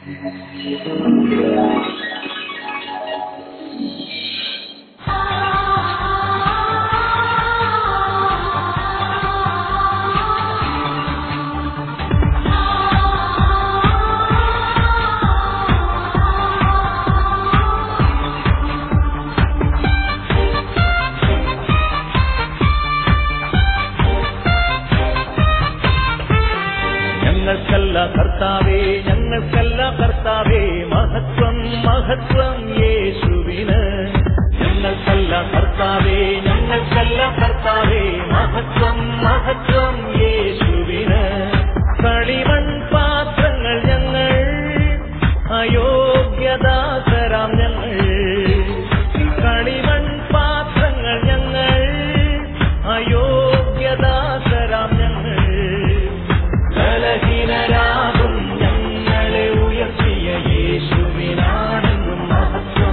ഞങ്ങൾക്കല്ല കർത്താവേ ഞങ്ങൾക്കല്ല കർത്താവേ മഹത്വം മഹത്വം യേശുവിന് ഞങ്ങൾക്കല്ല കർത്താവേ ഞങ്ങൾക്കല്ല കർത്താവേ മഹത്വം മഹത്വം യേശുവിന് കളിമൺ പാത്രങ്ങൾ ഞങ്ങൾ അയോഗ്യദാസരാം ഞങ്ങൾ കളിമൺ പാത്രങ്ങൾ ഞങ്ങൾ അയോഗ്യദാസരാം ഞങ്ങൾ ബലഹീനരാകും ഞങ്ങളെ ഉയർത്തിയ യേശുവിനാണെന്നും മഹത്വം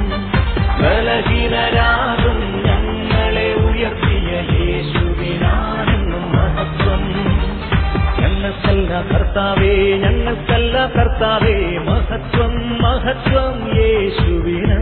ബലഹീനരാകും ഞങ്ങളെ ഉയർത്തിയ യേശുവിനാണെന്നും മഹത്വം ഞങ്ങൾക്കല്ല കർത്താവേ ഞങ്ങൾക്കല്ല കർത്താവേ മഹത്വം മഹത്വം യേശുവിന്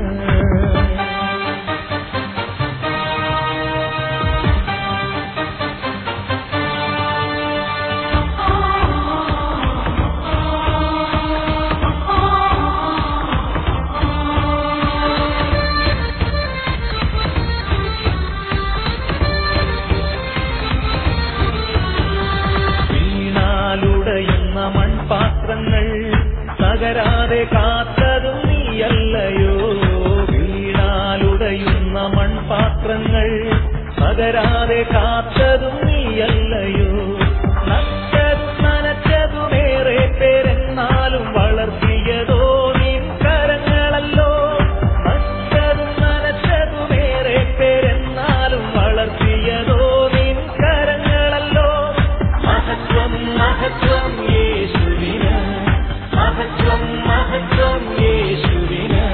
വീണാലുടയുന്ന മൺപാത്രങ്ങൾ തകരാതെ കാത്തതും നീയല്ലയോ വീണാലുടയുന്ന മൺപാത്രങ്ങൾ തകരാതെ കാത്തതും നീയല്ലയോ നട്ടതും നനച്ചതുമേറെ പേരെന്നാലും വളർത്തിയതോ നിൻ കരങ്ങളല്ലോ നട്ടതും നനച്ചതുമേറെ പേരെന്നാലും വളർത്തിയതോ നിൻ കരങ്ങളല്ലോ മഹത്വം മഹത്വം യേശുവിന് മഹത്വം മഹത്വം യേശുവിന്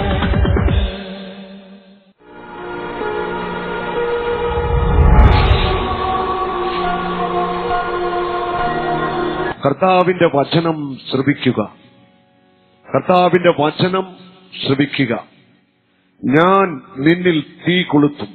കർത്താവിന്റെ വചനം ശ്രവിക്കുക കർത്താവിന്റെ വചനം ശ്രവിക്കുക ഞാൻ നിന്നിൽ തീ കൊളുത്തും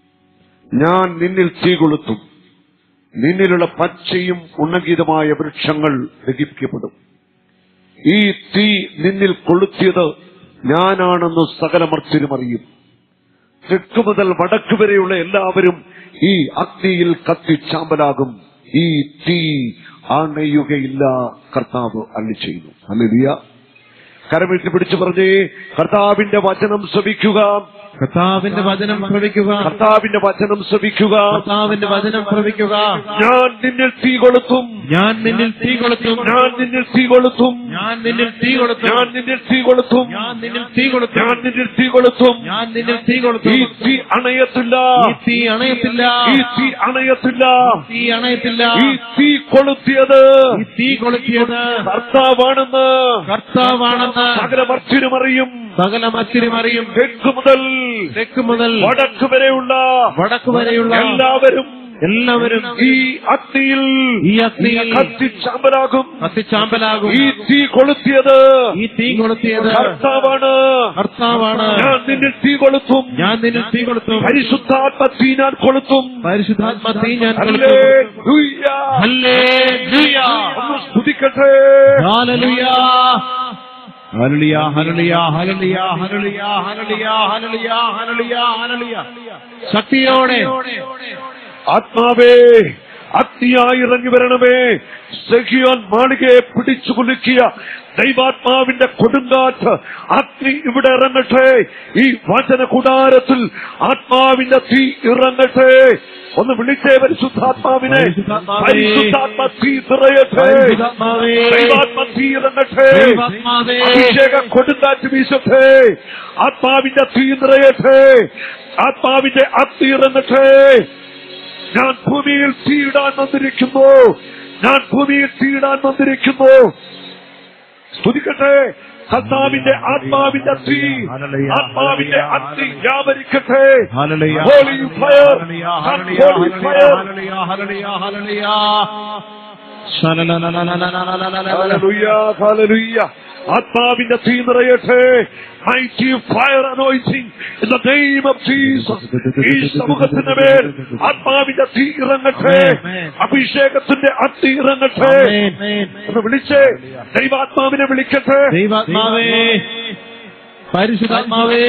ഞാൻ നിന്നിൽ തീ കൊളുത്തും നിന്നിലുള്ള പച്ചയും ഉന്നഗീതമായ വൃക്ഷങ്ങൾ ദഹിപ്പിക്കപ്പെടും ഈ തീ നിന്നിൽ കൊളുത്തിയത് ഞാനാണെന്ന് സകലമർത്തിനും അറിയും തെക്ക് മുതൽ വടക്ക് വരെയുള്ള എല്ലാവരും ഈ അഗ്നിയിൽ കത്തിച്ചാമ്പലാകും ഈ തീ അണയുകയില്ല കർത്താവ് അള്ളി ചെയ്യുന്നു അല്ലിയ കരമിട്ട് പിടിച്ചു പറഞ്ഞേ കർത്താവിന്റെ വചനം ശ്രവിക്കുക കർത്താവിന്റെ വചനം ശ്രവിക്കുക കർത്താവിന്റെ വചനം ശ്രവിക്കുക കർത്താവിന്റെ വചനം ശ്രവിക്കുക ഞാൻ നിന്നിൽ തീ കൊളുത്തും ഞാൻ നിന്നിൽ തീ കൊളുത്തും ഞാൻ നിന്നിൽ തീ കൊളുത്തും ഞാൻ നിന്നിൽ തീ കൊളുത്തും ഞാൻ നിന്നിൽ തീ കൊളുത്തും ഞാൻ നിന്നിൽ തീ കൊളുത്തും ഞാൻ നിന്നിൽ തീ കൊളുത്തും ഞാൻ നിന്നിൽ തീ ഈ കൊളുത്തും തീ അണയത്തില്ല ഈ തീ അണയത്തില്ല ഈ തീ അണയത്തില്ല തീ അണയത്തില്ല ഈ തീ കൊളുത്തിയത് ഈ തീ കൊളുത്തിയത് കർത്താവാണെന്ന് കർത്താവാണെന്ന് സകല മർച്ചിനും അറിയും സകല മത്സരം അറിയും തെക്ക് മുതൽ തെക്ക് മുതൽ വടക്ക് വരെയുള്ള വടക്ക് വരെയുള്ള എല്ലാവരും എല്ലാവരും ഈ അഗ്നിയിൽ ഈ അഗ്നിയിൽ കത്തിച്ചാമ്പലാകും കത്തിച്ചാമ്പലാകും ഈ തീ കൊളുത്തിയത് ഈ തീ കൊളുത്തിയത് കർത്താവാണ് കർത്താവാണ് ഞാൻ നിന്നിൽ തീ കൊളുത്തും ഞാൻ നിന്നിൽ തീ കൊളുത്തും പരിശുദ്ധാത്മ തീ ഞാൻ കൊളുത്തും പരിശുദ്ധാത്മ തീ ഞാൻ ഹല്ലേലൂയ. ഹല്ലേലൂയ. ഒന്ന് സ്തുതിക്കട്ടെ ഹല്ലേലൂയ. ഹല്ലേലൂയ, ഹല്ലേലൂയ, ഹല്ലേലൂയ, ഹല്ലേലൂയ, ഹല്ലേലൂയ, ഹല്ലേലൂയ, ഹല്ലേലൂയ, ഹല്ലേലൂയ. ശക്തിയോടെ ആത്മാവേ അഗ്നിയായി ഇറങ്ങി വരണമേ സഖിയോൻ മാളികയെ പിടിച്ചു കുലുക്കിയ ദൈവാത്മാവിന്റെ കൊടുങ്കാറ്റ് അഗ്നി ഇവിടെ ഇറങ്ങട്ടെ ഈ വചന കൂടാരത്തിൽ ആത്മാവിന്റെ തീ ഇറങ്ങട്ടെ ഒന്ന് വിളിച്ചേ പരിശുദ്ധാത്മാവിനെ പരിശുദ്ധാത്മാവേ. പരിശുദ്ധാത്മ തീ നിറയട്ടെ പരിശുദ്ധാത്മാവേ. ദൈവാത്മ തീ ഇറങ്ങട്ടെ ദൈവാത്മാവേ. അഭിഷേക കൊടുങ്കാറ്റ് വീശട്ടെ ആത്മാവിന്റെ തീ നിറയട്ടെ ആത്മാവിന്റെ അഗ്നി ഇറങ്ങട്ടെ ഞാൻ ഭൂമിയിൽ തീയിടാൻ വന്നിരിക്കുന്നു ഞാൻ ഭൂമിയിൽ തീയിടാൻ വന്നിരിക്കുന്നു സ്തുതിക്കട്ടെ കർത്താവിന്റെ ആത്മാവിന്റെ തീ ഹല്ലേലൂയ, ആത്മാവിന്റെ ഹല്ലേലൂയ, അഗ്നി വ്യാപരിക്കട്ടെ ഹല്ലേലൂയ, Holy fire, ഹല്ലേലൂയ, ഹല്ലേലൂയ, Holy fire. ഹല്ലേലൂയ, ഹല്ലേലൂയ, ഹല്ലേലൂയ. ശലലലലലലലലലലലല. ഹല്ലേലൂയ, ഹല്ലേലൂയ. ആത്മാവിന്റെ തീ നിറയട്ടെ mighty fire anointing in the name of Jesus ഈ സമൂഹത്തിന്റെ മേൽ ആത്മാവിന്റെ തീ ഇറങ്ങട്ടെ അഭിഷേകത്തിന്റെ അത്തി ഇറങ്ങട്ടെ ഒന്ന് വിളിച്ചേ ദൈവാത്മാവിനെ വിളിക്കട്ടെ ദൈവാത്മാവേ പരിശുദ്ധാത്മാവേ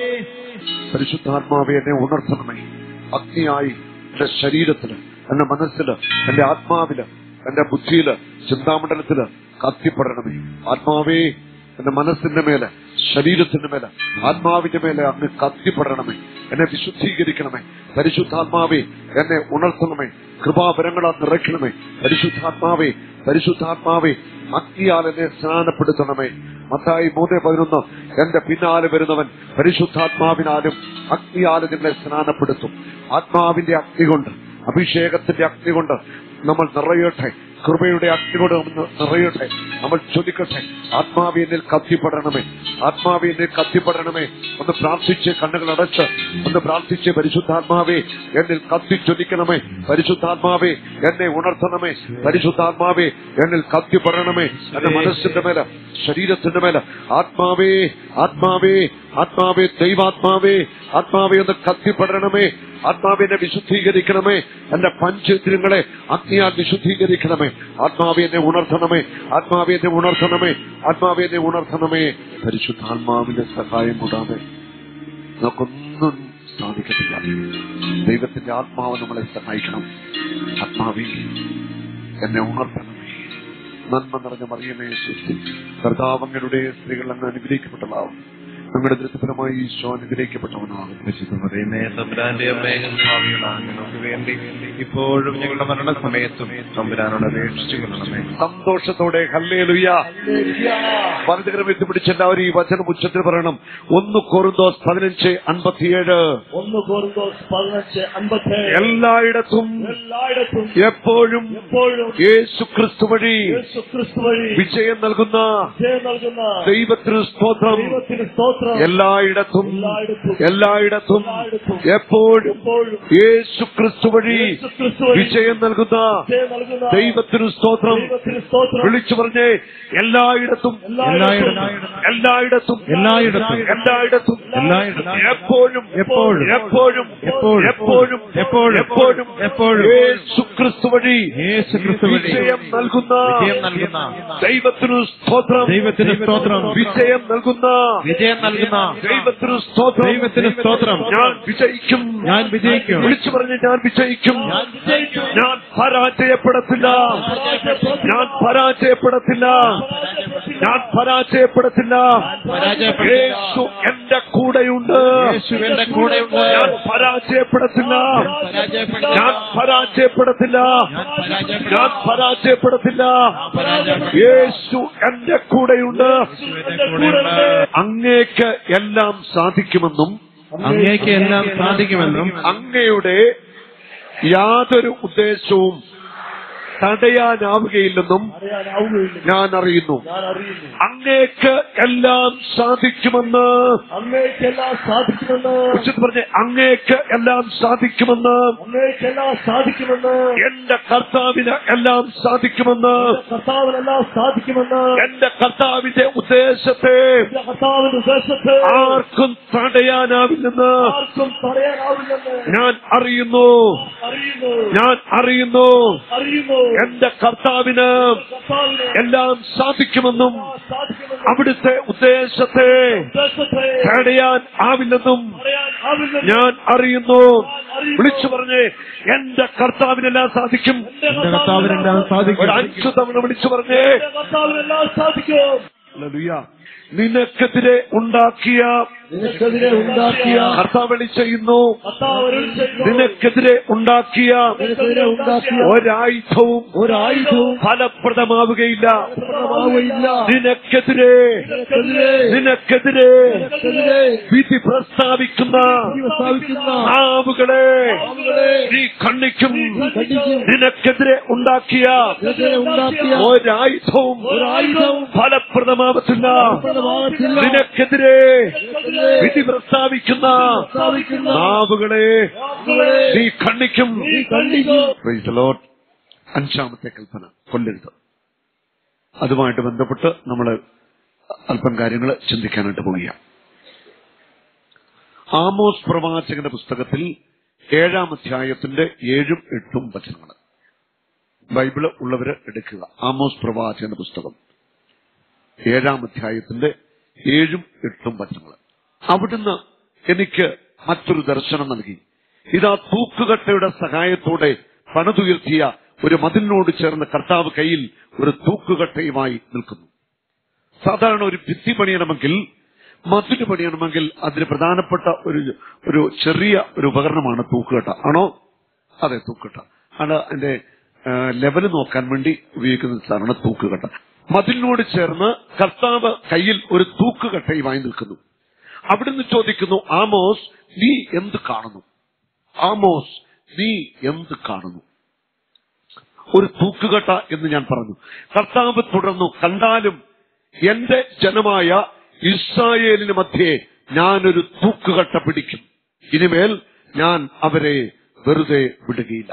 പരിശുദ്ധാത്മാവെ എന്നെ ഉണർത്തണമേ അഗ്നിയായി എന്റെ ശരീരത്തില് എന്റെ മനസ്സില് എന്റെ ആത്മാവില് എന്റെ ബുദ്ധിയില് ചിന്താമണ്ഡലത്തില് കത്തിപ്പെടണമേ ആത്മാവേ എന്റെ മനസ്സിന്റെ മേലെ ശരീരത്തിന്റെ മേലെ ആത്മാവിന്റെ മേലെ അങ്ങ് കത്തിപ്പെടണമേ എന്നെ വിശുദ്ധീകരിക്കണമേ പരിശുദ്ധാത്മാവേ എന്നെ ഉണർത്തണമേ കൃപാപരങ്ങളാൽ നിറയ്ക്കണമേ പരിശുദ്ധാത്മാവേ പരിശുദ്ധാത്മാവേ അഗ്നിയാൽ എന്നെ സ്നാനപ്പെടുത്തണമേ മത്തായി മൂന്ന് പതിനൊന്ന് എന്റെ പിന്നാലെ വരുന്നവൻ പരിശുദ്ധാത്മാവിനാലും അഗ്നിയാലും നിങ്ങളെ സ്നാനപ്പെടുത്തും ആത്മാവിന്റെ അഗ്നി കൊണ്ട് അഭിഷേകത്തിന്റെ അഗ്നി കൊണ്ട് നമ്മൾ നിറയട്ടെ കൃപയുടെ അഗ്നി കൊണ്ട് നമ്മൾ നിറയട്ടെ നമ്മൾ ചൊലിക്കട്ടെ ആത്മാവിയനിൽ കത്തിപ്പെടണമേ ആത്മാവിയനിൽ കത്തിപ്പെടണമേ ഒന്ന് പ്രാർത്ഥിച്ച് കണ്ണുകൾ അടച്ച് ഒന്ന് പ്രാർത്ഥിച്ച് പരിശുദ്ധാത്മാവേ എന്നിൽ കത്തി ചൊലിക്കണമേ പരിശുദ്ധാത്മാവേ എന്നെ ഉണർത്തണമേ പരിശുദ്ധാത്മാവേ എന്നിൽ കത്തിപ്പെടണമേ എന്റെ മനസ്സിന്റെ മേലെ ശരീരത്തിന്റെ മേലെ ആത്മാവേ ആത്മാവേ ആത്മാവേ ദൈവാത്മാവേ ആത്മാവേ ഒന്ന് കത്തിപ്പെടണമേ ആത്മാവിനെ വിശുദ്ധീകരിക്കണമേ എന്റെ പഞ്ചേന്ദ്രിയങ്ങളെ അഗ്നിയാൽ വിശുദ്ധീകരിക്കണമേ ആത്മാവെ എന്നെ ഉണർത്തണമേ ആത്മാവെ എന്നെ ഉണർത്തണമേ ആത്മാവെ എന്നെ ഉണർത്തണമേ പരിശുദ്ധാത്മാവിന്റെ സഹായം കൂടാതെ നമുക്കൊന്നും സാധിക്കത്തില്ല ദൈവത്തിന്റെ ആത്മാവ് നമ്മളെ സഹായിക്കണം ആത്മാവെ എന്നെ ഉണർത്തണമേ നന്മ നിറഞ്ഞ മറിയമേ സൃഷ്ടി കർത്താവങ്ങളുടെ സ്ത്രീകൾ അങ്ങ് അനുഗ്രഹിക്കപ്പെട്ടതാവും ഞങ്ങളുടെ ദൃശ്യഫലമായി ഈശോ അനുഗ്രഹിക്കപ്പെട്ടവനാകും പരിശുദ്ധമറിയമേ തമ്പുരാന്റെ അമ്മേകഭാവികളാണ് ഞങ്ങൾക്ക് വേണ്ടി ഇപ്പോഴും ഞങ്ങളുടെ മരണസമയത്തും തമ്പുരാനോട് അപേക്ഷിച്ചു കൊള്ളണമേ സന്തോഷത്തോടെ ഹല്ലേലുയ വലതുകരം എത്തിപ്പിടിച്ച് എല്ലാവരും ഈ വചനം ഉച്ചത്തിൽ പറയണം ഒന്ന് കോറുന്തോസ് പതിനഞ്ച് അൻപത്തിയേഴ് ഒന്ന് കോർന്തോസ് പതിനഞ്ച് അമ്പത്തേഴ് എല്ലായിടത്തും എല്ലായിടത്തും എപ്പോഴും എപ്പോഴും യേശു ക്രിസ്തു വഴി യേശു ക്രിസ്തു വഴി വിജയം നൽകുന്ന വിജയം നൽകുന്ന ദൈവത്തിന് സ്തോത്രം ദൈവത്തിന് സ്തോത്രം എല്ലായിടത്തും എല്ലായിടത്തും എല്ലായിടത്തും എല്ലായിടത്തും എപ്പോഴും എപ്പോഴും യേശു ക്രിസ്തു വഴി യേശു ക്രിസ്തു വഴി വിജയം നൽകുന്ന വിജയം നൽകുന്ന ദൈവത്തിന് സ്തോത്രം ദൈവത്തിന് സ്തോത്രം വിളിച്ചു പറഞ്ഞേ എല്ലായിടത്തും എല്ലായിടത്തും എല്ലായിടത്തും എല്ലായിടത്തും എല്ലായിടത്തും എല്ലായിടത്തും എപ്പോഴും എപ്പോഴും എപ്പോഴും എപ്പോഴും എപ്പോഴും എപ്പോഴും എപ്പോഴും എപ്പോഴും യേശു ക്രിസ്തു വഴി യേശു ക്രിസ്തു വഴി വിജയം നൽകുന്ന വിജയം നൽകുന്ന ദൈവത്തിനു സ്തോത്രം ദൈവത്തിന് സ്തോത്രം വിജയം നൽകുന്ന വിജയം നൽകുന്ന ദൈവത്തിനു സ്തോത്രം ദൈവത്തിന് സ്തോത്രം ഞാൻ വിജയിക്കും ഞാൻ വിജയിക്കും വിളിച്ചു പറഞ്ഞ് ഞാൻ വിജയിക്കും ഞാൻ വിജയിക്കും. ഞാൻ പരാജയപ്പെടത്തില്ല ഞാൻ പരാജയപ്പെടത്തില്ല ഞാൻ പരാജയപ്പെടത്തില്ല പരാജയപ്പെടില്ല. യേശു എന്റെ കൂടെയുണ്ട് യേശു എന്റെ കൂടെയുണ്ട്. ഞാൻ പരാജയപ്പെടത്തില്ല പരാജയപ്പെടില്ല. ഞാൻ പരാജയപ്പെടത്തില്ല ഞാൻ പരാജയപ്പെടില്ല. ഞാൻ പരാജയപ്പെടത്തില്ല പരാജയപ്പെടില്ല. യേശു എന്റെ കൂടെയുണ്ട് യേശു എന്റെ കൂടെയുണ്ട്. അങ്ങേക്ക് എല്ലാം സാധിക്കുമെന്നും അങ്ങേക്ക് എല്ലാം സാധിക്കുമെന്നും അങ്ങയുടെ യാതൊരു ഉദ്ദേശവും തടയാനാവുകയില്ലെന്നും അറിയാനാവുകയില്ല ഞാൻ അറിയുന്നു ഞാൻ അറിയുന്നു അങ്ങേക്ക് എല്ലാം സാധിക്കുമെന്ന് അങ്ങേക്കെല്ലാം സാധിക്കുമെന്ന് ഉച്ചത്തിൽ പറഞ്ഞ് അങ്ങേക്ക് എല്ലാം സാധിക്കുമെന്ന് അങ്ങേക്കെല്ലാം സാധിക്കുമെന്ന് എന്റെ കർത്താവിന് എല്ലാം സാധിക്കുമെന്ന് കർത്താവിനെല്ലാം സാധിക്കുമെന്ന് എന്റെ കർത്താവിന്റെ ഉദ്ദേശത്തെ എന്റെ കർത്താവിന്റെ ഉദ്ദേശത്ത് ആർക്കും തടയാനാവില്ലെന്ന് ആർക്കും പറയാനാവില്ലെന്ന് ഞാൻ അറിയുന്നു അറിയുന്നു ഞാൻ അറിയുന്നു അറിയുന്നു എന്റെ കർത്താവിന് കർത്താവിന് എല്ലാം സാധിക്കുമെന്നും സാധിക്കുമെന്ന് അവിടുത്തെ ഉദ്ദേശത്തെ ഉദ്ദേശത്തെ തടയാൻ ആവില്ലെന്നും പറയാൻ ആവില്ലെന്ന് ഞാൻ അറിയുന്നു വിളിച്ചു പറഞ്ഞേ എന്റെ കർത്താവിനെല്ലാം സാധിക്കും എന്റെ കർത്താവിനെല്ലാം സാധിക്കും. ഒരു അഞ്ചു തവണ വിളിച്ചു പറഞ്ഞേ എന്റെ കർത്താവിനെല്ലാം സാധിക്കും ഹല്ലേലൂയ. നിനക്കെതിരെ ഉണ്ടാക്കിയ നിനക്കെതിരെ ഉണ്ടാക്കിയ കർത്താവളി ചെയ്യുന്നു കർത്താവ് അരുളി ചെയ്യുന്നു. നിനക്കെതിരെ ഉണ്ടാക്കിയ നിനക്കെതിരെ ഉണ്ടാക്കിയ ഒരായുധവും ഒരായുധവും ഫലപ്രദമാവുകയില്ല ഫലപ്രദമാവുകയില്ല. നിനക്കെതിരെ നിനക്കെതിരെ നിനക്കെതിരെ നിനക്കെതിരെ വിധി പ്രസ്താവിക്കുന്ന വിധി പ്രസ്താവിക്കുന്ന നാവുകളെ നാവുകളെ നീ കണ്ണിക്കും കണ്ണിക്കും. നിനക്കെതിരെ ഉണ്ടാക്കിയ നിനക്കെതിരെ ഉണ്ടാക്കിയ ഒരായുധവും ഒരായുധവും ഫലപ്രദമാവത്തില്ല ഫലപ്രദമാകത്തില്ല. നിനക്കെതിരെ നിനക്കെതിരെ വിധി പ്രസ്താവിക്കുന്ന പ്രസ്താവിക്കുന്ന നാവുകളെ നാവുകളെ നീ കണ്ണിക്കും നീ കണ്ണിക്കും. Praise the Lord. അഞ്ചാമത്തെ കൽപ്പന കൊല്ലരുത് അതുമായിട്ട് ബന്ധപ്പെട്ട് നമ്മൾ അല്പം കാര്യങ്ങൾ ചിന്തിക്കാനായിട്ട് പോവുകയാണ് ആമോസ് പ്രവാചകന്റെ പുസ്തകത്തിൽ ഏഴാം അധ്യായത്തിന്റെ ഏഴും എട്ടും വചനങ്ങൾ ബൈബിള് ഉള്ളവര് എടുക്കുക ആമോസ് പ്രവാചകന്റെ പുസ്തകം ഏഴാം അധ്യായത്തിന്റെ ഏഴും എട്ടും വചനങ്ങൾ അവിടുന്ന് എനിക്ക് മറ്റൊരു ദർശനം നൽകി ഇതാ തൂക്കുകട്ടയുടെ സഹായത്തോടെ പണിതുയർത്തിയ ഒരു മതിലിനോട് ചേർന്ന് കർത്താവ് കയ്യിൽ ഒരു തൂക്കുകട്ടയുമായി നിൽക്കുന്നു സാധാരണ ഒരു ഭിത്തി പണിയണമെങ്കിൽ മതില് പണിയണമെങ്കിൽ അതിന് പ്രധാനപ്പെട്ട ഒരു ഒരു ചെറിയ ഒരു ഉപകരണമാണ് തൂക്കുകട്ട ആണോ അതെ തൂക്കുകട്ട ആണ് അതിന്റെ ലെവല് നോക്കാൻ വേണ്ടി ഉപയോഗിക്കുന്ന സാധനമാണ് തൂക്കുകട്ട മതിലിനോട് ചേർന്ന് കർത്താവ് കയ്യിൽ ഒരു തൂക്കുകട്ടയുമായി നിൽക്കുന്നു അവിടുന്ന് ചോദിക്കുന്നു ആമോസ് നീ എന്ത് കാണുന്നു ആമോസ് നീ എന്ത് കാണുന്നു ഒരു തൂക്കുകട്ട എന്ന് ഞാൻ പറഞ്ഞു കർത്താവ് തുടർന്നു കണ്ടാലും എന്റെ ജനമായ ഇസ്രായേലിന് മധ്യേ ഞാനൊരു തൂക്കുകട്ട പിടിക്കും ഇനിമേൽ ഞാൻ അവരെ വെറുതെ വിടുകയില്ല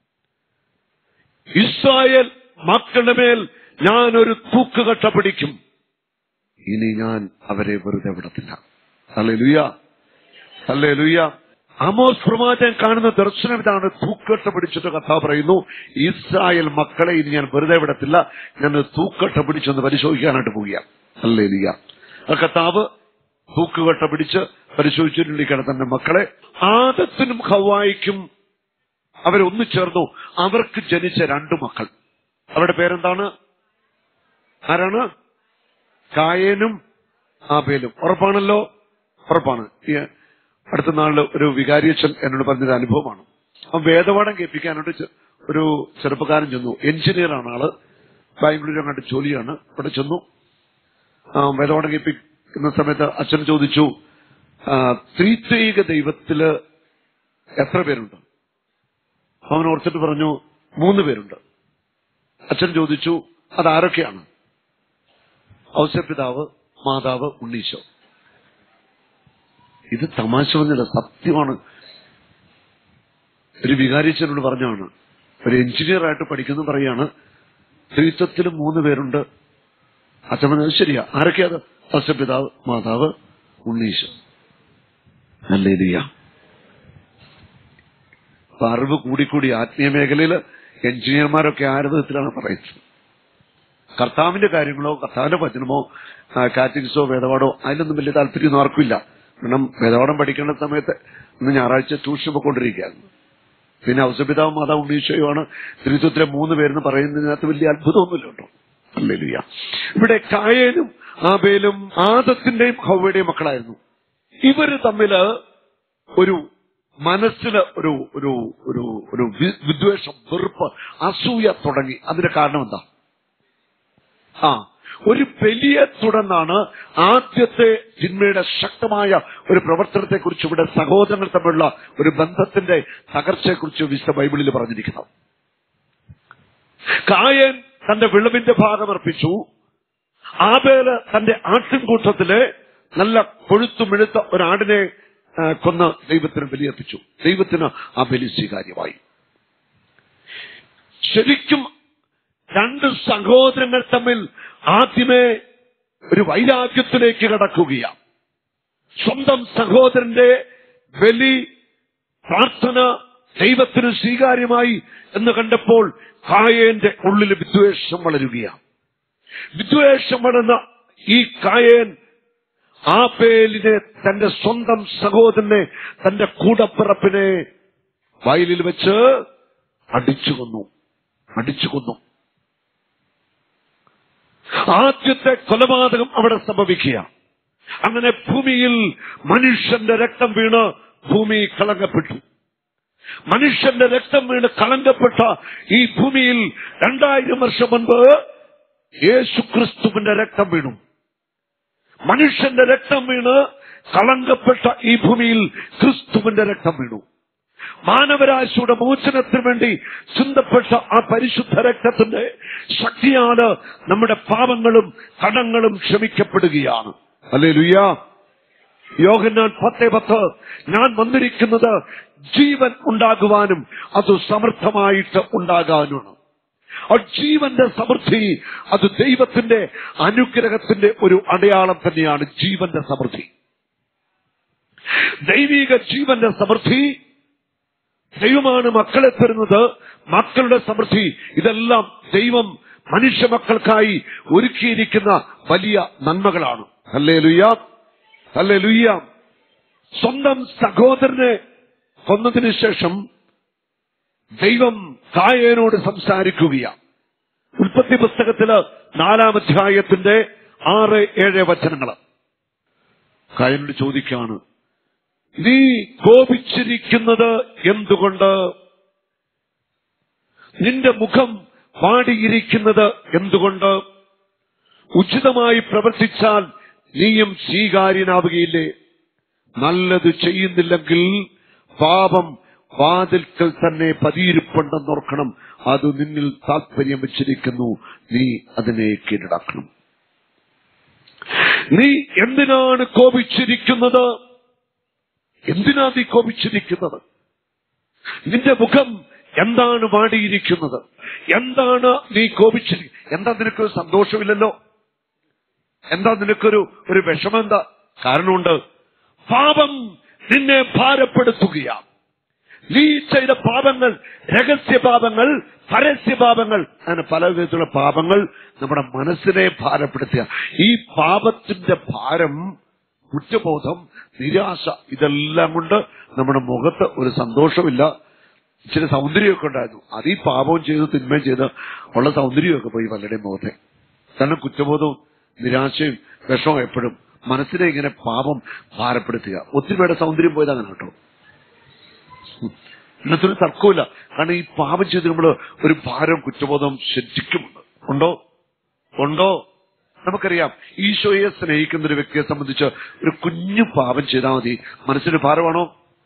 ഇസ്രായേൽ മക്കളുടെ മേൽ ഞാനൊരു തൂക്കുകട്ട പിടിക്കും ഇനി ഞാൻ അവരെ വെറുതെ വിടത്തില്ല അല്ലേ ലുയ അല്ലേ ലുയ അമോസ് പ്രവാചകൻ കാണുന്ന ദർശനം ഇതാണ് തൂക്കട്ട പിടിച്ചിട്ട് കഥ പറയുന്നു ഇസ്രായേൽ മക്കളെ ഇനി ഞാൻ വെറുതെ വിടത്തില്ല ഞാൻ തൂക്കട്ട പിടിച്ചൊന്ന് പരിശോധിക്കാനായിട്ട് പോവുക അല്ലേ ലിയ ആ കർത്താവ് തൂക്കുകട്ട പിടിച്ച് പരിശോധിച്ചിട്ടുണ്ടെങ്കിൽ തന്റെ മക്കളെ ആദത്തിനും ഹവായിക്കും അവരൊന്നു ചേർന്നു അവർക്ക് ജനിച്ച രണ്ടു മക്കൾ അവരുടെ പേരെന്താണ് ആരാണ് കായേനും ആബേലും ഉറപ്പാണല്ലോ ഉറപ്പാണ് ഈ അടുത്ത നാളില് ഒരു വികാരിയച്ഛൻ എന്നോട് പറഞ്ഞൊരു അനുഭവമാണ് അവൻ വേദപാഠം കേൾപ്പിക്കാനായിട്ട് ചെ- ഒരു ചെറുപ്പക്കാരൻ ചെന്നു എഞ്ചിനീയർ ആണ് ആള് ബാംഗ്ലൂരിൽ അങ്ങോട്ട് ജോലിയാണ് അവിടെ ചെന്നു ആ, വേദപാഠം കേൾപ്പിക്കുന്ന സമയത്ത് അച്ഛൻ ചോദിച്ചു ആ, ത്രിത്വൈക ദൈവത്തില് എത്ര പേരുണ്ട് അവൻ ഓർത്തിട്ട് പറഞ്ഞു മൂന്ന് പേരുണ്ട് അച്ഛൻ ചോദിച്ചു അതാരൊക്കെയാണ് ഔസപിതാവ് മാതാവ് ഉണ്ണീശോ ഇത് തമാശ പറഞ്ഞല്ല സത്യമാണ് ഒരു വികാരിച്ചനോട് പറഞ്ഞാണ് ഒരു എഞ്ചിനീയർ ആയിട്ട് പഠിക്കുന്നു പറയാണ് ത്രിത്വത്തിൽ മൂന്ന് പേരുണ്ട് അച്ഛൻ പറഞ്ഞത് ശരിയാ ആരൊക്കെയാ അത് ഔസപിതാവ് മാതാവ് ഉണ്ണീശോ അല്ലേലിയ അപ്പൊ അറിവ് കൂടിക്കൂടി ആത്മീയ മേഖലയിൽ എഞ്ചിനീയർമാരൊക്കെ ആ വിധത്തിലാണ് പറയുന്നത് കർത്താവിന്റെ കാര്യങ്ങളോ കർത്താവിന്റെ വചനമോ ആ, കാറ്റഗിസോ വേദപാഠോ അതിലൊന്നും വലിയ താല്പര്യമൊന്നും ആർക്കുമില്ല കാരണം വേദപാഠം പഠിക്കേണ്ട സമയത്ത് ഇന്ന് ഞായറാഴ്ച ട്യൂഷൻ പോയിക്കൊണ്ടിരിക്കുകയായിരുന്നു പിന്നെ ഔസപിതാവും മാതാവ് ഉണ്ണീശോയുമാണ് ത്രിത്വത്തിലെ മൂന്ന് പേരെന്ന് പറയുന്നതിനകത്ത് വലിയ അത്ഭുതമൊന്നുമില്ല കേട്ടോ ഹല്ലേലൂയ. ഇവിടെ കായേനും ആബേലും ആദത്തിന്റെയും ഹൗവയുടെയും മക്കളായിരുന്നു ഇവര് തമ്മില് ഒരു മനസ്സില് ഒരു ഒരു ഒരു ഒരു വി- വിദ്വേഷം വെറുപ്പ് അസൂയ തുടങ്ങി അതിന്റെ കാരണം എന്താ ആ ഒരു വലിയ തുടർന്നാണ് ആദ്യത്തെ തിന്മയുടെ ശക്തമായ ഒരു പ്രവർത്തനത്തെ കുറിച്ച് ഇവിടെ സഹോദരങ്ങൾ തമ്മിലുള്ള ഒരു ബന്ധത്തിന്റെ തകർച്ചയെക്കുറിച്ച് വിശുദ്ധ ബൈബിളിൽ പറഞ്ഞിരിക്കുന്നത് കായൻ തന്റെ വിളവിന്റെ ഭാഗം അർപ്പിച്ചു ആബേല് തന്റെ ആട്ടിൻകൂട്ടത്തില് നല്ല കൊഴുത്തു മിഴുത്ത ഒരാടിനെ ആ, കൊന്ന് ദൈവത്തിന് ബലിയർപ്പിച്ചു ദൈവത്തിന് ആ ബലി സ്വീകാര്യമായി ശരിക്കും രണ്ട് സഹോദരങ്ങൾ തമ്മിൽ ആദ്യമേ ഒരു വൈരാഗ്യത്തിലേക്ക് കടക്കുകയാണ് സ്വന്തം സഹോദരന്റെ ബലി പ്രാർത്ഥന ദൈവത്തിന് സ്വീകാര്യമായി എന്ന് കണ്ടപ്പോൾ കായേന്റെ ഉള്ളിൽ വിദ്വേഷം വളരുകയാണ് വിദ്വേഷം വളർന്ന ഈ കായേൻ ആപേലിനെ തന്റെ സ്വന്തം സഹോദരനെ തന്റെ കൂടപ്പിറപ്പിനെ വയലിൽ വെച്ച് അടിച്ചു കൊന്നു അടിച്ചു കൊന്നു ആദ്യത്തെ കൊലപാതകം അവിടെ സംഭവിക്കുക അങ്ങനെ ഭൂമിയിൽ മനുഷ്യന്റെ രക്തം വീണ് ഭൂമി കളങ്കപ്പെട്ടു മനുഷ്യന്റെ രക്തം വീണ് കളങ്കപ്പെട്ട ഈ ഭൂമിയിൽ രണ്ടായിരം വർഷം മുൻപ് യേശുക്രിസ്തുവിന്റെ രക്തം വീണു മനുഷ്യന്റെ രക്തം വീണ് കളങ്കപ്പെട്ട ഈ ഭൂമിയിൽ ക്രിസ്തുവിന്റെ രക്തം വീണു മാനവരാശിയുടെ മോചനത്തിന് വേണ്ടി ചിന്തപ്പെട്ട ആ പരിശുദ്ധ രക്തത്തിന്റെ ശക്തിയാണ് നമ്മുടെ പാപങ്ങളും കടങ്ങളും ക്ഷമിക്കപ്പെടുകയാണ് അല്ലേ ലുയ്യ യോഹന്നാൻ പത്തേ പത്ത് ഞാൻ വന്നിരിക്കുന്നത് ജീവൻ ഉണ്ടാകുവാനും അത് സമർത്ഥമായിട്ട് ഉണ്ടാകാനുമാണ് ആ ജീവന്റെ സമൃദ്ധി അത് ദൈവത്തിന്റെ അനുഗ്രഹത്തിന്റെ ഒരു അടയാളം തന്നെയാണ് ജീവന്റെ സമൃദ്ധി ദൈവിക ജീവന്റെ സമൃദ്ധി ദൈവമാണ് മക്കളെ തരുന്നത് മക്കളുടെ സമൃദ്ധി ഇതെല്ലാം ദൈവം മനുഷ്യ മക്കൾക്കായി ഒരുക്കിയിരിക്കുന്ന വലിയ നന്മകളാണ് അല്ലേ ലുയ്യ അല്ലേ ലുയ്യ സ്വന്തം സഹോദരനെ കൊന്നതിന് ശേഷം ദൈവം കായേനോട് സംസാരിക്കുകയാണ് ഉൽപ്പത്തി പുസ്തകത്തില് നാലാം അധ്യായത്തിന്റെ ആറ് ഏഴ് വചനങ്ങൾ കായനോട് ചോദിക്കാണ് നീ കോപിച്ചിരിക്കുന്നത് എന്തുകൊണ്ട് നിന്റെ മുഖം വാടിയിരിക്കുന്നത് എന്തുകൊണ്ട് ഉചിതമായി പ്രവർത്തിച്ചാൽ നീയും സ്വീകാര്യനാവുകയില്ലേ നല്ലത് ചെയ്യുന്നില്ലെങ്കിൽ പാപം വാതിൽക്കൽ തന്നെ പതിയിരിപ്പുണ്ടെന്നോർക്കണം അത് നിന്നിൽ താല്പര്യം വെച്ചിരിക്കുന്നു നീ അതിനെ കീഴടക്കണം നീ എന്തിനാണ് കോപിച്ചിരിക്കുന്നത് എന്തിനാ നീ കോപിച്ചിരിക്കുന്നത് നിന്റെ മുഖം എന്താണ് വാടിയിരിക്കുന്നത് എന്താണ് നീ കോപിച്ചിരി എന്താ നിനക്കൊരു സന്തോഷമില്ലല്ലോ എന്താ നിനക്കൊരു ഒരു വിഷമം എന്താ കാരണമുണ്ട് പാപം നിന്നെ ഭാരപ്പെടുത്തുകയാണ് നീ ചെയ്ത പാപങ്ങൾ രഹസ്യ പാപങ്ങൾ പരസ്യ പാപങ്ങൾ അങ്ങനെ പല വിധത്തിലുള്ള പാപങ്ങൾ നമ്മുടെ മനസ്സിനെ ഭാരപ്പെടുത്തുക ഈ പാപത്തിന്റെ ഭാരം കുറ്റബോധം നിരാശ ഇതെല്ലാം കൊണ്ട് നമ്മുടെ മുഖത്ത് ഒരു സന്തോഷമില്ല ഇച്ചിരി സൗന്ദര്യമൊക്കെ ഉണ്ടായിരുന്നു അത് ഈ പാപവും ചെയ്ത് തിന്മയും ചെയ്ത് ഉള്ള സൗന്ദര്യമൊക്കെ പോയി പലരുടെയും മുഖത്തെ കാരണം കുറ്റബോധവും നിരാശയും വിഷമവും എപ്പോഴും മനസ്സിനെ ഇങ്ങനെ പാപം ഭാരപ്പെടുത്തുക ഒത്തിരി പേരുടെ സൗന്ദര്യം പോയത് അങ്ങനെ കേട്ടോ ഇന്നത്തൊരു തർക്കമില്ല കാരണം ഈ പാപം ചെയ്ത് നമ്മൾ ഒരു ഭാരം കുറ്റബോധം ശരിക്കുമുണ്ട് ഉണ്ടോ ഉണ്ടോ നമുക്കറിയാം ഈശോയെ സ്നേഹിക്കുന്ന ഒരു വ്യക്തിയെ സംബന്ധിച്ച് ഒരു കുഞ്ഞു പാപം ചെയ്താൽ മതി മനസ്സിന് ഭാരമാണോ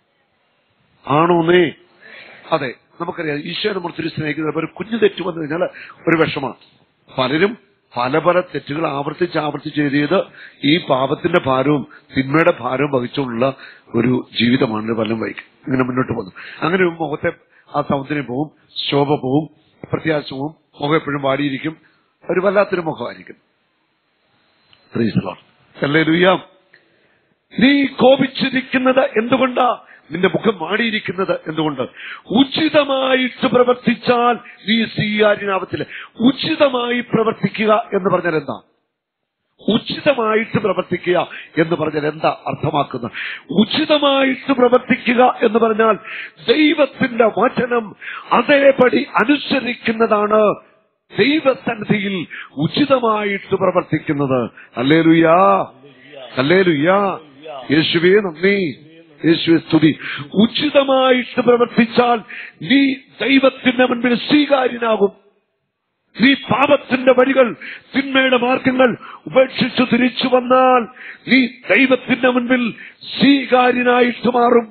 ആണോന്നേ അതെ നമുക്കറിയാം ഈശോയെ നമ്മൾ ഒത്തിരി സ്നേഹിക്കുന്നത് ഒരു കുഞ്ഞു തെറ്റ് വന്നു കഴിഞ്ഞാൽ ഒരു വിഷമാണ് പലരും പല പല തെറ്റുകൾ ആവർത്തിച്ച് ആവർത്തിച്ച് ചെയ്ത് ഈ പാപത്തിന്റെ ഭാരവും തിന്മയുടെ ഭാരവും വഹിച്ചുകൊണ്ടുള്ള ഒരു ജീവിതമാണ് പലരും വഹിക്കും ഇങ്ങനെ മുന്നോട്ട് പോകുന്നു അങ്ങനെ ഒരു മുഖത്തെ ആ സൗന്ദര്യം പോവും ശോഭ പോവും പ്രത്യാശ പോവും മുഖം എപ്പോഴും വാടിയിരിക്കും ഒരു വല്ലാത്തൊരു മുഖമായിരിക്കും Praise the Lord. Hallelujah. നീ കോപിച്ചിരിക്കുന്നത് എന്തുകൊണ്ടാ നിന്റെ മുഖം മാടിയിരിക്കുന്നത് എന്തുകൊണ്ട് ഉചിതമായിട്ട് പ്രവർത്തിച്ചാൽ നീ സ്വീകാര്യനാവത്തില്ല ഉചിതമായി പ്രവർത്തിക്കുക എന്ന് പറഞ്ഞാൽ എന്താ ഉചിതമായിട്ട് പ്രവർത്തിക്കുക എന്ന് പറഞ്ഞാൽ എന്താ അർത്ഥമാക്കുന്നത് ഉചിതമായിട്ട് പ്രവർത്തിക്കുക എന്ന് പറഞ്ഞാൽ ദൈവത്തിന്റെ വചനം അതേപടി അനുസരിക്കുന്നതാണ് ദൈവസന്നിധിയിൽ ഉചിതമായിട്ട് പ്രവർത്തിക്കുന്നത് അല്ലേ ലുയാ അല്ലേ ലുയാ യേശുവേ നന്ദി യേശുവെ സ്തുതി ഉചിതമായിട്ട് പ്രവർത്തിച്ചാൽ നീ ദൈവത്തിന്റെ മുൻപിൽ സ്വീകാര്യനാകും നീ പാപത്തിന്റെ വഴികൾ തിന്മയുടെ മാർഗങ്ങൾ ഉപേക്ഷിച്ചു തിരിച്ചു വന്നാൽ നീ ദൈവത്തിന്റെ മുൻപിൽ സ്വീകാര്യനായിട്ട് മാറും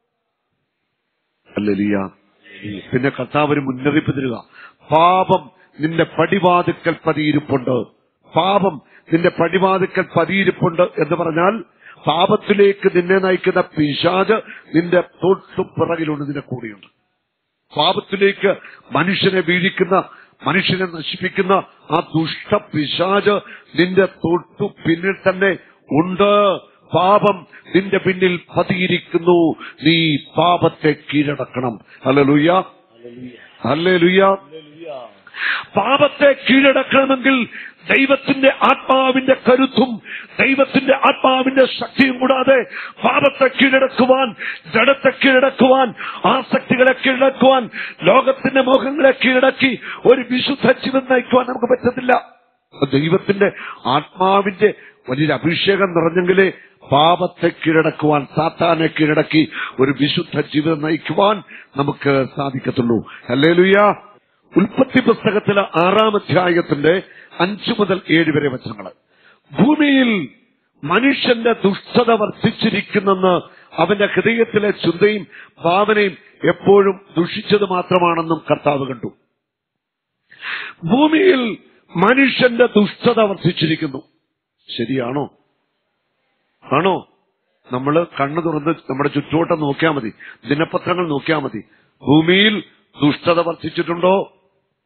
അല്ലലിയ പിന്നെ കർത്താവ് ഒരു മുന്നറിയിപ്പ് തരിക പാപം നിന്റെ പടിവാതുക്കൽ പതിയിരിപ്പുണ്ട് പാപം നിന്റെ പടിവാതുക്കൽ പതിയിരിപ്പുണ്ട് എന്ന് പറഞ്ഞാൽ പാപത്തിലേക്ക് നിന്നെ നയിക്കുന്ന പിശാജ് നിന്റെ തൊട്ടുപിറകിലുണ്ട് നിന്റെ കൂടെയുണ്ട് പാപത്തിലേക്ക് മനുഷ്യനെ വീഴിക്കുന്ന മനുഷ്യനെ നശിപ്പിക്കുന്ന ആ ദുഷ്ട പിശാജ് നിന്റെ തൊട്ടു പിന്നിൽ തന്നെ ഉണ്ട് പാപം നിന്റെ പിന്നിൽ പതിയിരിക്കുന്നു നീ പാപത്തെ കീഴടക്കണം അല്ല ലുയ്യ അല്ലേ ലുയ്യ പാപത്തെ കീഴടക്കണമെങ്കിൽ ദൈവത്തിന്റെ ആത്മാവിന്റെ കരുത്തും ദൈവത്തിന്റെ ആത്മാവിന്റെ ശക്തിയും കൂടാതെ പാപത്തെ കീഴടക്കുവാൻ ജഡത്തെ കീഴടക്കുവാൻ ആസക്തികളെ കീഴടക്കുവാൻ ലോകത്തിന്റെ മോഹങ്ങളെ കീഴടക്കി ഒരു വിശുദ്ധ ജീവൻ നയിക്കുവാൻ നമുക്ക് പറ്റത്തില്ല ദൈവത്തിന്റെ ആത്മാവിന്റെ വലിയൊരു അഭിഷേകം നിറഞ്ഞെങ്കിലേ പാപത്തെ കീഴടക്കുവാൻ സാത്താനെ കീഴടക്കി ഒരു വിശുദ്ധ ജീവിതം നയിക്കുവാൻ നമുക്ക് സാധിക്കത്തുള്ളൂ അല്ലേ ലുയ്യ ഉൽപ്പത്തി പുസ്തകത്തിലെ ആറാം അധ്യായത്തിന്റെ അഞ്ചു മുതൽ ഏഴ് വരെ വചനങ്ങൾ ഭൂമിയിൽ മനുഷ്യന്റെ ദുഷ്ടത വർദ്ധിച്ചിരിക്കുന്നെന്ന് അവന്റെ ഹൃദയത്തിലെ ചിന്തയും ഭാവനയും എപ്പോഴും ദുഷിച്ചത് മാത്രമാണെന്നും കർത്താവ് കണ്ടു ഭൂമിയിൽ മനുഷ്യന്റെ ദുഷ്ടത വർദ്ധിച്ചിരിക്കുന്നു ശരിയാണോ ആണോ നമ്മൾ കണ്ണു തുറന്ന് നമ്മുടെ ചുറ്റുവട്ടം നോക്കിയാൽ മതി ദിനപത്രങ്ങൾ നോക്കിയാൽ മതി ഭൂമിയിൽ ദുഷ്ടത വർദ്ധിച്ചിട്ടുണ്ടോ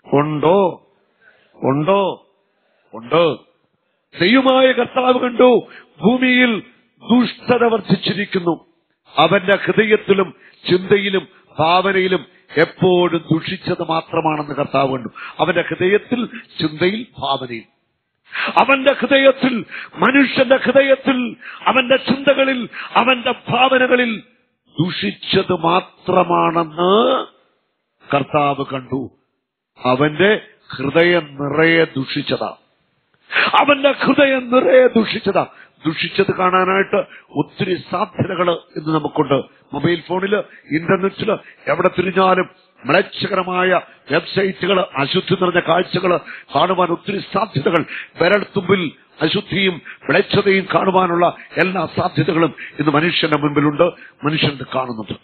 ഉണ്ടോ ഉണ്ടോ ഉണ്ട് ദൈവമായ കർത്താവ് കണ്ടു ഭൂമിയിൽ ദുഷ്ടത വർദ്ധിച്ചിരിക്കുന്നു അവന്റെ ഹൃദയത്തിലും ചിന്തയിലും ഭാവനയിലും എപ്പോഴും ദുഷിച്ചത് മാത്രമാണെന്ന് കർത്താവ് കണ്ടു അവന്റെ ഹൃദയത്തിൽ ചിന്തയിൽ ഭാവനയിൽ അവന്റെ ഹൃദയത്തിൽ മനുഷ്യന്റെ ഹൃദയത്തിൽ അവന്റെ ചിന്തകളിൽ അവന്റെ ഭാവനകളിൽ ദുഷിച്ചത് മാത്രമാണെന്ന് കർത്താവ് കണ്ടു അവന്റെ ഹൃദയം നിറയെ ദുഷിച്ചതാ അവന്റെ ഹൃദയം നിറയെ ദുഷിച്ചതാ ദുഷിച്ചത് കാണാനായിട്ട് ഒത്തിരി സാധ്യതകൾ ഇന്ന് നമുക്കുണ്ട് മൊബൈൽ ഫോണില് ഇന്റർനെറ്റില് എവിടെ തിരിഞ്ഞാലും മ്ലേച്ഛകരമായ വെബ്സൈറ്റുകൾ അശുദ്ധി നിറഞ്ഞ കാഴ്ചകൾ കാണുവാൻ ഒത്തിരി സാധ്യതകൾ വിരൽത്തുമ്പിൽ അശുദ്ധിയും മ്ലേച്ഛതയും കാണുവാനുള്ള എല്ലാ സാധ്യതകളും ഇന്ന് മനുഷ്യന്റെ മുൻപിലുണ്ട് മനുഷ്യൻ കാണുന്നുണ്ട്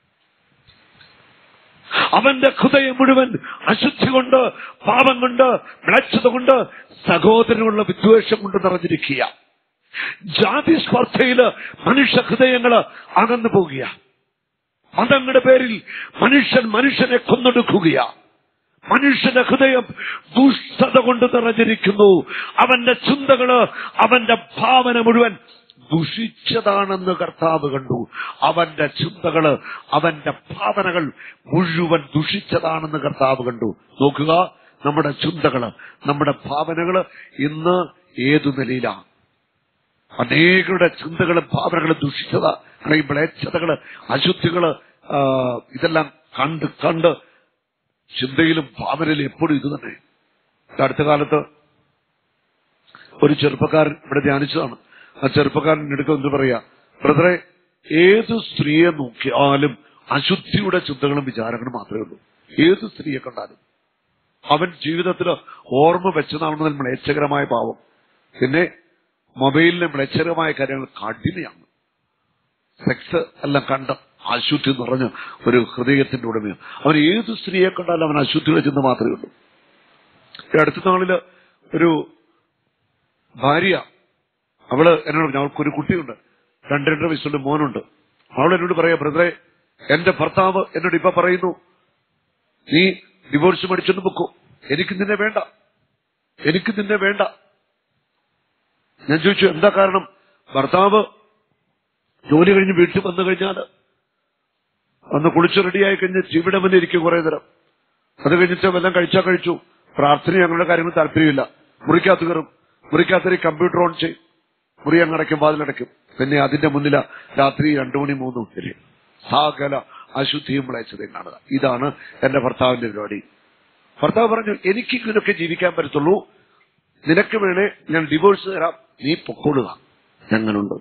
അവന്റെ ഹൃദയം മുഴുവൻ അശുദ്ധി കൊണ്ട് പാപം കൊണ്ട് മ്ലേച്ഛത കൊണ്ട് സഹോദരനുള്ള വിദ്വേഷം കൊണ്ട് നിറഞ്ഞിരിക്കുക ജാതി സ്പർദ്ധയില് മനുഷ്യ ഹൃദയങ്ങള് അകന്നു പോകുക മതങ്ങളുടെ പേരിൽ മനുഷ്യൻ മനുഷ്യനെ കൊന്നൊടുക്കുകയാ മനുഷ്യന്റെ ഹൃദയം ദുഷ്ടത കൊണ്ട് നിറഞ്ഞിരിക്കുന്നു അവന്റെ ചിന്തകള് അവന്റെ ഭാവന മുഴുവൻ ദുഷിച്ചതാണെന്ന് കർത്താവ് കണ്ടു അവന്റെ ചിന്തകള് അവന്റെ ഭാവനകൾ മുഴുവൻ ദുഷിച്ചതാണെന്ന് കർത്താവ് കണ്ടു നോക്കുക നമ്മുടെ ചിന്തകള് നമ്മുടെ ഭാവനകള് ഇന്ന് ഏതു നിലയിലാണ് അനേകരുടെ ചിന്തകളും ഭാവനകളും ദുഷിച്ചത അല്ലെങ്കിൽ മ്ലേച്ഛതകള് അശുദ്ധികള് ആ, ഇതെല്ലാം കണ്ട് കണ്ട് ചിന്തയിലും ഭാവനയിലും എപ്പോഴും ഇത് തന്നെ ഈ അടുത്ത കാലത്ത് ഒരു ചെറുപ്പക്കാരൻ ഇവിടെ ധ്യാനിച്ചതാണ് ആ ചെറുപ്പക്കാരൻ എടുക്കും എന്ത് പറയാ ബ്രദറെ ഏത് സ്ത്രീയെ നോക്കിയാലും അശുദ്ധിയുടെ ചിന്തകളും വിചാരങ്ങളും മാത്രമേ ഉള്ളൂ ഏത് സ്ത്രീയെ കണ്ടാലും അവൻ ജീവിതത്തിൽ ഓർമ്മ വെച്ചതാണെന്നതിൽ മ്ലേച്ഛകരമായ പാവം പിന്നെ മൊബൈലിലെ മ്ലേച്ഛകരമായ കാര്യങ്ങൾ കഠിനയാണ് സെക്സ് എല്ലാം കണ്ട അശുദ്ധി നിറഞ്ഞ ഒരു ഹൃദയത്തിന്റെ ഉടമയാണ് അവൻ ഏത് സ്ത്രീയെ കണ്ടാലും അവൻ അശുദ്ധിയുടെ ചിന്ത മാത്രമേ ഉള്ളൂ ഈ അടുത്ത നാളില് ഒരു ഭാര്യ അവള് എന്നോട് പറഞ്ഞു അവൾക്കൊരു കുട്ടിയുണ്ട് രണ്ട് രണ്ടര വയസ്സുള്ള മോനുണ്ട് അവൾ എന്നോട് പറയാ ബ്രദറെ എന്റെ ഭർത്താവ് എന്നോട് ഇപ്പൊ പറയുന്നു നീ ഡിവോഴ്സ് മേടിച്ചൊന്ന് വെക്കൂ എനിക്ക് നിന്നെ വേണ്ട എനിക്ക് നിന്നെ വേണ്ട ഞാൻ ചോദിച്ചു എന്താ കാരണം ഭർത്താവ് ജോലി കഴിഞ്ഞ് വീട്ടിൽ വന്നു കഴിഞ്ഞാൽ ഒന്ന് കുളിച്ച് റെഡിയായി കഴിഞ്ഞ് ഇവിടെ വന്ന് ഇരിക്കും കുറെ നേരം അത് കഴിഞ്ഞിട്ട് വല്ലതും കഴിച്ചാൽ കഴിച്ചു പ്രാർത്ഥന ഞങ്ങളുടെ കാര്യങ്ങൾ താല്പര്യമില്ല മുറിക്കകത്ത് കയറും മുറിക്കകത്ത് കമ്പ്യൂട്ടർ ഓൺ ചെയ്യും മുറി അങ്ങടയ്ക്കും വാതിലടയ്ക്കും പിന്നെ അതിന്റെ മുന്നില രാത്രി രണ്ടു മണി മൂന്ന് വരെ സാകല അശുദ്ധിയും വിളയിച്ചതേം കാണുക ഇതാണ് എന്റെ ഭർത്താവിന്റെ പരിപാടി ഭർത്താവ് പറഞ്ഞു എനിക്ക് ഇങ്ങനെയൊക്കെ ജീവിക്കാൻ പറ്റത്തുള്ളൂ നിനക്ക് വേണേ ഞാൻ ഡിവോഴ്സ് തരാം നീ പൊക്കോളുക ഞങ്ങളുണ്ട്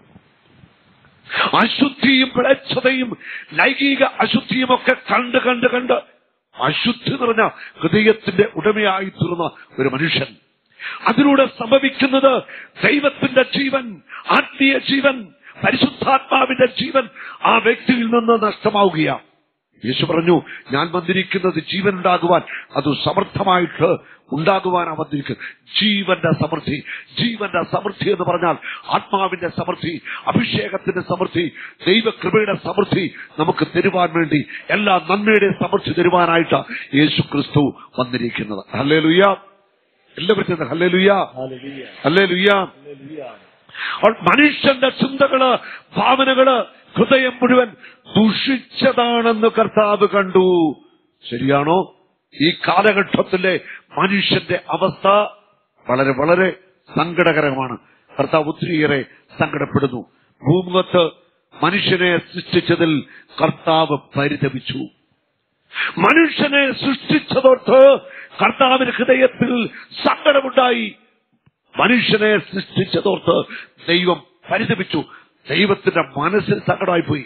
അശുദ്ധിയും പിഴച്ചതയും ലൈംഗിക അശുദ്ധിയും ഒക്കെ കണ്ട് കണ്ട് കണ്ട് അശുദ്ധി നിറഞ്ഞ ഹൃദയത്തിന്റെ ഉടമയായി തീർന്ന ഒരു മനുഷ്യൻ അതിലൂടെ സംഭവിക്കുന്നത് ദൈവത്തിന്റെ ജീവൻ ആത്മീയ ജീവൻ പരിശുദ്ധാത്മാവിന്റെ ജീവൻ ആ വ്യക്തിയിൽ നിന്ന് നഷ്ടമാവുകയാണ് യേശു പറഞ്ഞു ഞാൻ വന്നിരിക്കുന്നത് ജീവൻ ഉണ്ടാകുവാൻ അത് സമർത്ഥമായിട്ട് ഉണ്ടാകുവാനാണ് വന്നിരിക്കുന്നത് ജീവന്റെ സമൃദ്ധി ജീവന്റെ സമൃദ്ധി എന്ന് പറഞ്ഞാൽ ആത്മാവിന്റെ സമൃദ്ധി അഭിഷേകത്തിന്റെ സമൃദ്ധി ദൈവകൃപയുടെ സമൃദ്ധി നമുക്ക് തരുവാൻ വേണ്ടി എല്ലാ നന്മയുടെ സമൃദ്ധി തരുവാനായിട്ട് യേശു ക്രിസ്തു വന്നിരിക്കുന്നത് ഹല്ലേ ലുയ്യ എല്ലാവരും ഹല്ലേ ലുയ്യ ഹല്ലേ ലുയ്യ അപ്പോൾ മനുഷ്യന്റെ ചിന്തകള് ഭാവനകള് ഹൃദയം മുഴുവൻ ദുഷിച്ചതാണെന്ന് കർത്താവ് കണ്ടു ശരിയാണോ ഈ കാലഘട്ടത്തിലെ മനുഷ്യന്റെ അവസ്ഥ വളരെ വളരെ സങ്കടകരമാണ് കർത്താവ് ഒത്തിരിയേറെ സങ്കടപ്പെടുന്നു ഭൂമുഖത്ത് മനുഷ്യനെ സൃഷ്ടിച്ചതിൽ കർത്താവ് പരിതപിച്ചു മനുഷ്യനെ സൃഷ്ടിച്ചതോർത്ത് കർത്താവിന് ഹൃദയത്തിൽ സങ്കടമുണ്ടായി മനുഷ്യനെ സൃഷ്ടിച്ചതോർത്ത് ദൈവം പരിതപിച്ചു ദൈവത്തിന്റെ മനസ്സിൽ സങ്കടമായി പോയി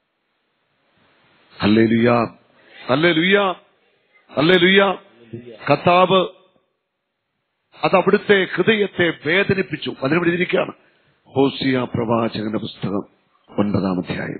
അല്ലേ ലുയ്യ അല്ലേ ലുയ്യ അല്ലേ ലുയ്യ കർത്താവ് അത് അവിടുത്തെ ഹൃദയത്തെ വേദനിപ്പിച്ചു അതിനുവേണ്ടി ഇരിക്കുകയാണ് ഹോസിയ പ്രവാചകന്റെ പുസ്തകം ഒൻപതാം അധ്യായം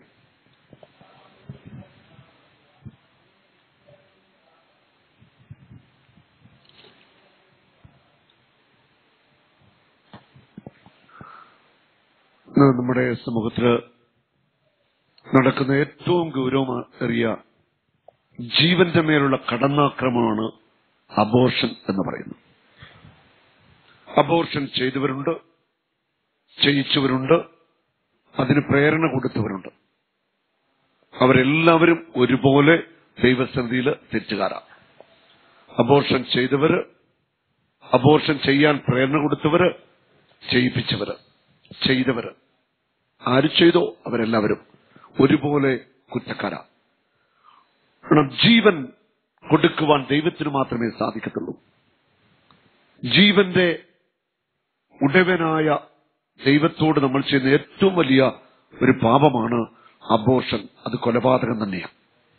ഇന്ന് നമ്മുടെ സമൂഹത്തില് നടക്കുന്ന ഏറ്റവും ഗൗരവമേറിയ ജീവന്റെ മേലുള്ള കടന്നാക്രമണമാണ് അബോർഷൻ എന്ന് പറയുന്നു അബോർഷൻ ചെയ്തവരുണ്ട് ചെയ്യിച്ചവരുണ്ട് അതിന് പ്രേരണ കൊടുത്തവരുണ്ട് അവരെല്ലാവരും ഒരുപോലെ ദൈവസന്നിധിയിൽ തെറ്റുകാരാണ് അബോർഷൻ ചെയ്തവര് അബോർഷൻ ചെയ്യാൻ പ്രേരണ കൊടുത്തവര് ചെയ്യിപ്പിച്ചവര് ചെയ്തവര് ആര് ചെയ്തോ അവരെല്ലാവരും ഒരുപോലെ കുറ്റക്കാരാ കാരണം ജീവൻ കൊടുക്കുവാൻ ദൈവത്തിന് മാത്രമേ സാധിക്കത്തുള്ളൂ ജീവന്റെ ഉടവനായ ദൈവത്തോട് നമ്മൾ ചെയ്യുന്ന ഏറ്റവും വലിയ ഒരു പാപമാണ് അബോഷൻ അത് കൊലപാതകം തന്നെയാണ്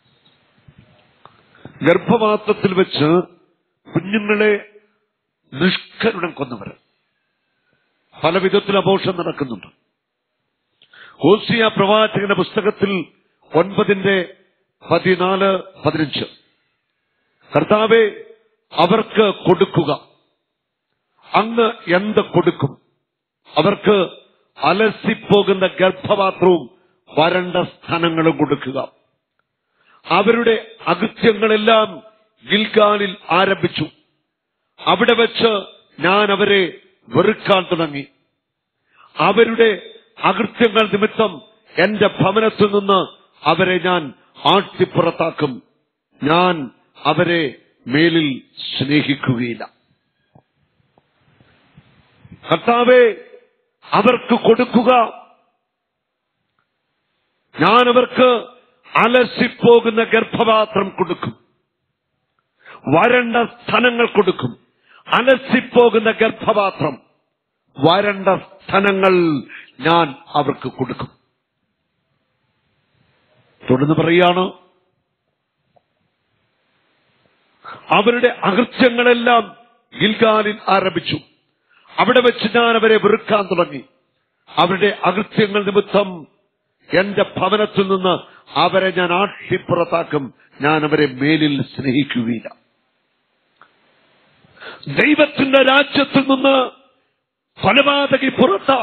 ഗർഭപാത്രത്തിൽ വെച്ച് കുഞ്ഞുങ്ങളെ നിഷ്കരുണം കൊന്നവർ പല വിധത്തിൽ അബോഷം നടക്കുന്നുണ്ട് ഹോസിയ പ്രവാചകന്റെ പുസ്തകത്തിൽ ഒൻപതിന്റെ പതിനാല് പതിനഞ്ച് കർത്താവെ അവർക്ക് കൊടുക്കുക അങ്ങ് എന്ത് കൊടുക്കും അവർക്ക് അലസിപ്പോകുന്ന ഗർഭപാത്രവും വരണ്ട സ്ഥാനങ്ങളും കൊടുക്കുക അവരുടെ അകൃത്യങ്ങളെല്ലാം ഗിൽഗാലിൽ ആരംഭിച്ചു അവിടെ വെച്ച് ഞാൻ അവരെ വെറുക്കാൻ തുടങ്ങി അവരുടെ അകൃത്യങ്ങൾ നിമിത്തം എന്റെ ഭവനത്തിൽ നിന്ന് അവരെ ഞാൻ ആട്ടിപ്പുറത്താക്കും ഞാൻ അവരെ മേലിൽ സ്നേഹിക്കുകയില്ല കർത്താവെ അവർക്ക് കൊടുക്കുക ഞാൻ അവർക്ക് അലസിപ്പോകുന്ന ഗർഭപാത്രം കൊടുക്കും വരണ്ട സ്ഥലങ്ങൾ കൊടുക്കും അലസിപ്പോകുന്ന ഗർഭപാത്രം വരണ്ട സ്ഥലങ്ങൾ ഞാൻ അവർക്ക് കൊടുക്കും തുടർന്ന് പറയാണ് അവരുടെ അകൃത്യങ്ങളെല്ലാം ഗിൽഗാലിൽ ആരംഭിച്ചു അവിടെ വെച്ച് ഞാൻ അവരെ വെറുക്കാൻ തുടങ്ങി അവരുടെ അകൃത്യങ്ങൾ നിമിത്തം എന്റെ ഭവനത്തിൽ നിന്ന് അവരെ ഞാൻ ആട്ടിപ്പുറത്താക്കും ഞാൻ അവരെ മേലിൽ സ്നേഹിക്കുകയില്ല ദൈവത്തിന്റെ രാജ്യത്തിൽ നിന്ന് കൊലപാതകി പുറത്താ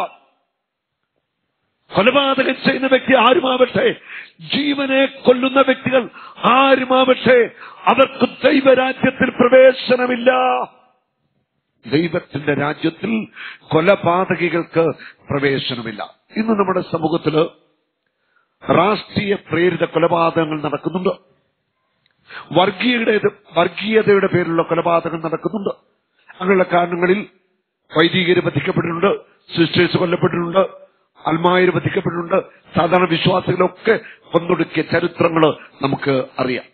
കൊലപാതകം ചെയ്യുന്ന വ്യക്തി ആരുമാവട്ടെ ജീവനെ കൊല്ലുന്ന വ്യക്തികൾ ആരുമാവട്ടെ അവർക്ക് ദൈവരാജ്യത്തിൽ പ്രവേശനമില്ല ദൈവത്തിന്റെ രാജ്യത്തിൽ കൊലപാതകികൾക്ക് പ്രവേശനമില്ല ഇന്ന് നമ്മുടെ സമൂഹത്തില് രാഷ്ട്രീയ പ്രേരിത കൊലപാതകങ്ങൾ നടക്കുന്നുണ്ട് വർഗീയയുടെ വർഗീയതയുടെ പേരിലുള്ള കൊലപാതകം നടക്കുന്നുണ്ട് അങ്ങനെയുള്ള കാരണങ്ങളിൽ വൈദികര് വധിക്കപ്പെട്ടിട്ടുണ്ട് സിസ്റ്റേഴ്സ് കൊല്ലപ്പെട്ടിട്ടുണ്ട് അൽമായര് വധിക്കപ്പെട്ടിട്ടുണ്ട് സാധാരണ വിശ്വാസികളൊക്കെ കൊന്നൊടുക്കിയ ചരിത്രങ്ങൾ നമുക്ക് അറിയാം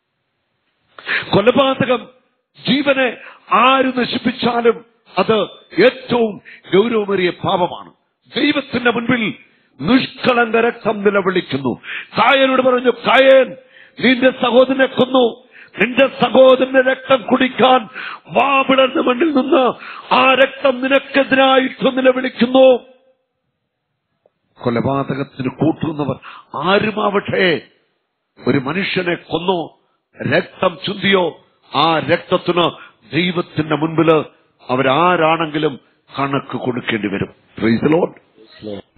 കൊലപാതകം ജീവനെ ആര് നശിപ്പിച്ചാലും അത് ഏറ്റവും ഗൗരവമേറിയ പാപമാണ് ദൈവത്തിന്റെ മുൻപിൽ നിഷ്കളങ്ക രക്തം നിലവിളിക്കുന്നു കായനോട് പറഞ്ഞു കായൻ നിന്റെ സഹോദരനെ കൊന്നു നിന്റെ സഹോദരന്റെ രക്തം കുടിക്കാൻ വാ പിളർന്ന മണ്ണിൽ നിന്ന് ആ രക്തം നിനക്കെതിരായിട്ട് നിലവിളിക്കുന്നു കൊലപാതകത്തിന് കൂട്ടുന്നവർ ആരുമാവട്ടെ ഒരു മനുഷ്യനെ കൊന്നോ രക്തം ചുന്തിയോ ആ രക്തത്തിന് ദൈവത്തിന്റെ മുൻപില് അവരാരാണെങ്കിലും കണക്ക് കൊടുക്കേണ്ടി വരും പ്രൈസ് ലോഡ്